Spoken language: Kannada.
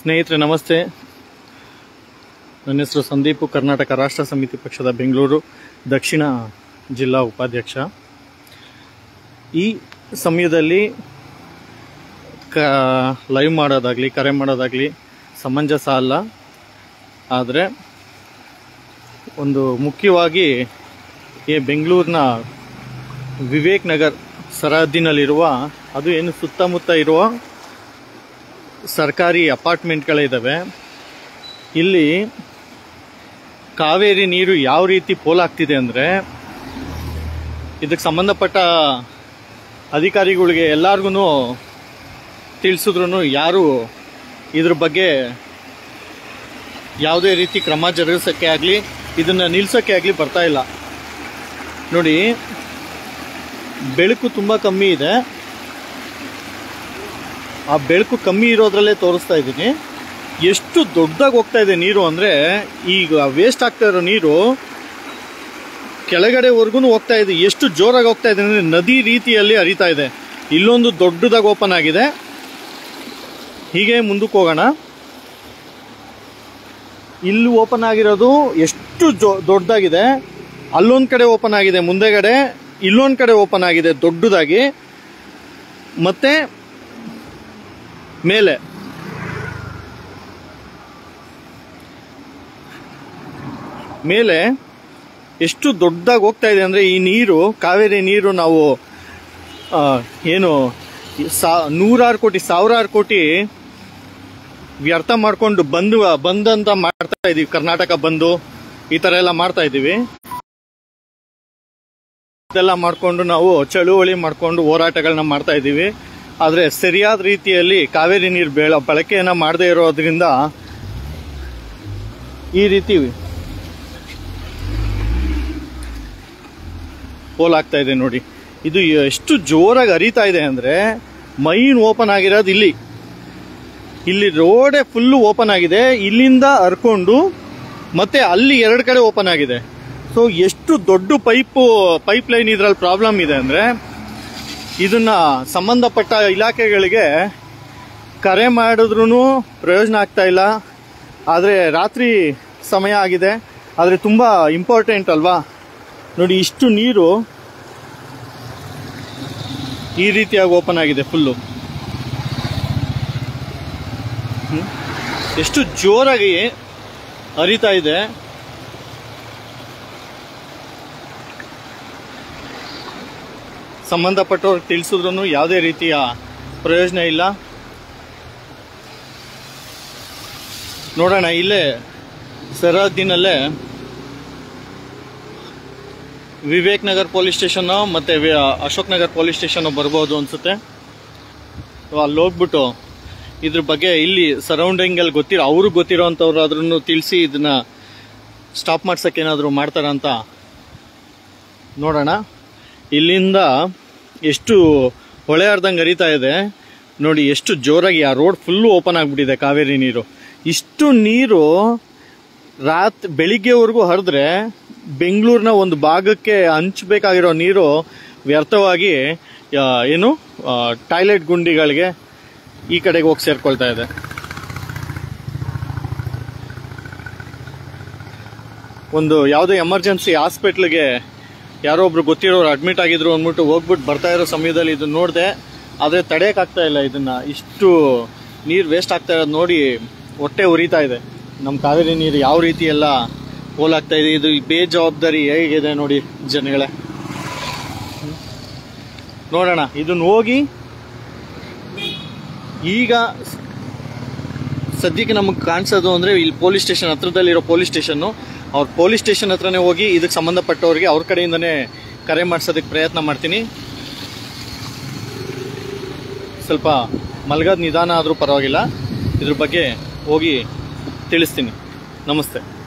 ಸ್ನೇಹಿತರೆ ನಮಸ್ತೆ ನನ್ನ ಹೆಸರು ಸಂದೀಪು ಕರ್ನಾಟಕ ರಾಷ್ಟ್ರ ಸಮಿತಿ ಪಕ್ಷದ ಬೆಂಗಳೂರು ದಕ್ಷಿಣ ಜಿಲ್ಲಾ ಉಪಾಧ್ಯಕ್ಷ ಈ ಸಮಯದಲ್ಲಿ ಕ ಲೈವ್ ಮಾಡೋದಾಗಲಿ ಕರೆ ಮಾಡೋದಾಗಲಿ ಸಮಂಜಸ ಅಲ್ಲ ಆದರೆ ಒಂದು ಮುಖ್ಯವಾಗಿ ಈ ಬೆಂಗಳೂರಿನ ವಿವೇಕ್ ನಗರ್ ಸರಹದ್ದಿನಲ್ಲಿರುವ ಅದು ಏನು ಸುತ್ತಮುತ್ತ ಇರುವ ಸರ್ಕಾರಿ ಅಪಾರ್ಟ್ಮೆಂಟ್ಗಳಿದ್ದಾವೆ ಇಲ್ಲಿ ಕಾವೇರಿ ನೀರು ಯಾವ ರೀತಿ ಪೋಲಾಗ್ತಿದೆ ಅಂದರೆ ಇದಕ್ಕೆ ಸಂಬಂಧಪಟ್ಟ ಅಧಿಕಾರಿಗಳಿಗೆ ಎಲ್ಲರಿಗೂ ತಿಳಿಸಿದ್ರು ಯಾರು ಇದ್ರ ಬಗ್ಗೆ ಯಾವುದೇ ರೀತಿ ಕ್ರಮ ಜರುಗಿಸೋಕ್ಕೆ ಆಗಲಿ ಇದನ್ನು ನಿಲ್ಸೋಕ್ಕೆ ಆಗಲಿ ಬರ್ತಾ ಇಲ್ಲ ನೋಡಿ ಬೆಳಕು ತುಂಬ ಕಮ್ಮಿ ಇದೆ ಆ ಬೆಳಕು ಕಮ್ಮಿ ಇರೋದ್ರಲ್ಲೇ ತೋರಿಸ್ತಾ ಇದ್ದೀನಿ ಎಷ್ಟು ದೊಡ್ಡದಾಗಿ ಹೋಗ್ತಾ ಇದೆ ನೀರು ಅಂದರೆ ಈಗ ವೇಸ್ಟ್ ಆಗ್ತಾ ಇರೋ ನೀರು ಕೆಳಗಡೆವರೆಗೂ ಹೋಗ್ತಾ ಇದೆ ಎಷ್ಟು ಜೋರಾಗಿ ಹೋಗ್ತಾ ಇದೆ ಅಂದರೆ ನದಿ ರೀತಿಯಲ್ಲಿ ಹರಿತಾ ಇದೆ ಇಲ್ಲೊಂದು ದೊಡ್ಡದಾಗಿ ಓಪನ್ ಆಗಿದೆ ಹೀಗೆ ಮುಂದಕ್ಕೆ ಹೋಗೋಣ ಇಲ್ಲಿ ಓಪನ್ ಆಗಿರೋದು ಎಷ್ಟು ಜೋ ದೊಡ್ಡದಾಗಿದೆ ಅಲ್ಲೊಂದು ಕಡೆ ಓಪನ್ ಆಗಿದೆ ಮುಂದೆಗಡೆ ಇಲ್ಲೊಂದು ಕಡೆ ಓಪನ್ ಆಗಿದೆ ದೊಡ್ಡದಾಗಿ ಮತ್ತೆ ಮೇಲೆ ಮೇಲೆ ಎಷ್ಟು ದೊಡ್ಡದಾಗಿ ಹೋಗ್ತಾ ಇದೆ ಅಂದರೆ ಈ ನೀರು ಕಾವೇರಿ ನೀರು ನಾವು ಆ, ಏನು ಸಾ ನೂರಾರು ಕೋಟಿ ಸಾವಿರಾರು ಕೋಟಿ ವ್ಯರ್ಥ ಮಾಡ್ಕೊಂಡು ಬಂದು ಬಂದಂತ ಮಾಡ್ತಾ ಇದೀವಿ ಕರ್ನಾಟಕ ಬಂದು ಈ ತರ ಎಲ್ಲ ಮಾಡ್ತಾ ಇದೀವಿ ಇದೆಲ್ಲ ಮಾಡ್ಕೊಂಡು ನಾವು ಚಳುವಳಿ ಮಾಡ್ಕೊಂಡು ಹೋರಾಟಗಳನ್ನ ಮಾಡ್ತಾ ಇದ್ದೀವಿ ಆದರೆ ಸರಿಯಾದ ರೀತಿಯಲ್ಲಿ ಕಾವೇರಿ ನೀರು ಬೆಳ ಬಳಕೆಯನ್ನ ಮಾಡದೇ ಇರೋದ್ರಿಂದ ಈ ರೀತಿ ಪೋಲಾಗ್ತಾ ಇದೆ ನೋಡಿ ಇದು ಎಷ್ಟು ಜೋರಾಗಿ ಹರಿತಾ ಇದೆ ಅಂದ್ರೆ ಮೈನ್ ಓಪನ್ ಆಗಿರೋದು ಇಲ್ಲಿ ಇಲ್ಲಿ ರೋಡೇ ಫುಲ್ಲು ಓಪನ್ ಆಗಿದೆ ಇಲ್ಲಿಂದ ಹರ್ಕೊಂಡು ಮತ್ತೆ ಅಲ್ಲಿ ಎರಡು ಕಡೆ ಓಪನ್ ಆಗಿದೆ ಸೊ ಎಷ್ಟು ದೊಡ್ಡ ಪೈಪು ಪೈಪ್ ಲೈನ್ ಇದ್ರಲ್ಲಿ ಪ್ರಾಬ್ಲಮ್ ಇದೆ ಅಂದ್ರೆ ಇದನ್ನ ಸಂಬಂಧಪಟ್ಟ ಇಲಾಖೆಗಳಿಗೆ ಕರೆ ಮಾಡಿದ್ರೂ ಪ್ರಯೋಜನ ಆಗ್ತಾ ಇಲ್ಲ ಆದರೆ ರಾತ್ರಿ ಸಮಯ ಆಗಿದೆ ಆದರೆ ತುಂಬ ಇಂಪಾರ್ಟೆಂಟ್ ಅಲ್ವಾ ನೋಡಿ ಇಷ್ಟು ನೀರು ಈ ರೀತಿಯಾಗಿ ಓಪನ್ ಆಗಿದೆ ಫುಲ್ಲು ಎಷ್ಟು ಜೋರಾಗಿ ಹರಿತಾ ಇದೆ ಸಂಬಂಧಪಟ್ಟವ್ರಿಗೆ ತಿಳಿಸಿದ್ರು ಯಾವುದೇ ರೀತಿಯ ಪ್ರಯೋಜನ ಇಲ್ಲ ನೋಡೋಣ ಇಲ್ಲೇ ಸರಹದ್ದಿನಲ್ಲೇ ವಿವೇಕ್ ನಗರ್ ಪೊಲೀಸ್ ಸ್ಟೇಷನ್ ಮತ್ತೆ ವಿ- ಅಶೋಕ್ ನಗರ್ ಪೊಲೀಸ್ ಸ್ಟೇಷನ್ ಬರ್ಬೋದು ಅನ್ಸುತ್ತೆ ಸೊ ಅಲ್ಲಿ ಹೋಗ್ಬಿಟ್ಟು ಇದ್ರ ಬಗ್ಗೆ ಇಲ್ಲಿ ಸರೌಂಡಿಂಗ್ ಅಲ್ಲಿ ಗೊತ್ತಿರೋ ಅವ್ರಿಗೆ ಗೊತ್ತಿರೋ ಅಂಥವ್ರು ಆದ್ರೂ ತಿಳಿಸಿ ಇದನ್ನ ಸ್ಟಾಪ್ ಮಾಡ್ಸಕ್ಕೆ ಏನಾದರೂ ಮಾಡ್ತಾರ ಅಂತ ನೋಡೋಣ ಇಲ್ಲಿಂದ ಎಷ್ಟು ಹೊಳೆ ಹರಿದಂಗೆ ಹರಿತಾ ಇದೆ ನೋಡಿ ಎಷ್ಟು ಜೋರಾಗಿ ಆ ರೋಡ್ ಫುಲ್ಲು ಓಪನ್ ಆಗಿಬಿಟ್ಟಿದೆ ಕಾವೇರಿ ನೀರು ಇಷ್ಟು ನೀರು ರಾತ್ ಬೆಳಿಗ್ಗೆವರೆಗೂ ಹರಿದ್ರೆ ಬೆಂಗಳೂರಿನ ಒಂದು ಭಾಗಕ್ಕೆ ಹಂಚಬೇಕಾಗಿರೋ ನೀರು ವ್ಯರ್ಥವಾಗಿ ಆ, ಏನು ಟಾಯ್ಲೆಟ್ ಗುಂಡಿಗಳಿಗೆ ಈ ಕಡೆಗೆ ಹೋಗಿ ಸೇರ್ಕೊಳ್ತಾ ಇದೆ ಒಂದು ಯಾವುದೋ ಎಮರ್ಜೆನ್ಸಿ ಹಾಸ್ಪಿಟ್ಲಿಗೆ ಯಾರೋ ಒಬ್ರು ಗೊತ್ತಿರೋರು ಅಡ್ಮಿಟ್ ಆಗಿದ್ರು ಅಂದ್ಬಿಟ್ಟು ಹೋಗ್ಬಿಟ್ಟು ಬರ್ತಾ ಇರೋ ಸಮಯದಲ್ಲಿ ಇದನ್ನ ನೋಡಿದೆ ಆದರೆ ತಡೆಯೋಕ್ಕಾಗ್ತಾ ಇಲ್ಲ ಇದನ್ನ ಇಷ್ಟು ನೀರು ವೇಸ್ಟ್ ಆಗ್ತಾ ಇರೋದು ನೋಡಿ ಹೊಟ್ಟೆ ಉರಿತಾ ಇದೆ ನಮ್ಮ ಕಾವೇರಿ ನೀರು ಯಾವ ರೀತಿ ಎಲ್ಲ ಪೋಲಾಗ್ತಾ ಇದೆ ಇದು ಬೇಜವಾಬ್ದಾರಿ ಹೇಗಿದೆ ನೋಡಿ ಜನಗಳೇ ಹ್ಮ್. ನೋಡೋಣ ಇದನ್ನ ಹೋಗಿ ಈಗ ಸದ್ಯಕ್ಕೆ ನಮಗೆ ಕಾಣಿಸೋದು ಅಂದ್ರೆ ಇಲ್ಲಿ ಪೊಲೀಸ್ ಸ್ಟೇಷನ್ ಹತ್ರದಲ್ಲಿರೋ ಪೊಲೀಸ್ ಸ್ಟೇಷನ್ ಅವ್ರ ಪೊಲೀಸ್ ಸ್ಟೇಷನ್ ಹತ್ರನೇ ಹೋಗಿ ಇದಕ್ಕೆ ಸಂಬಂಧಪಟ್ಟವ್ರಿಗೆ ಅವ್ರ ಕಡೆಯಿಂದನೇ ಕರೆ ಮಾಡಿಸೋದಕ್ಕೆ ಪ್ರಯತ್ನ ಮಾಡ್ತೀನಿ ಸ್ವಲ್ಪ ಮಲ್ಗದ ನಿಧಾನ ಆದರೂ ಪರವಾಗಿಲ್ಲ ಇದ್ರ ಬಗ್ಗೆ ಹೋಗಿ ತಿಳಿಸ್ತೀನಿ ನಮಸ್ತೆ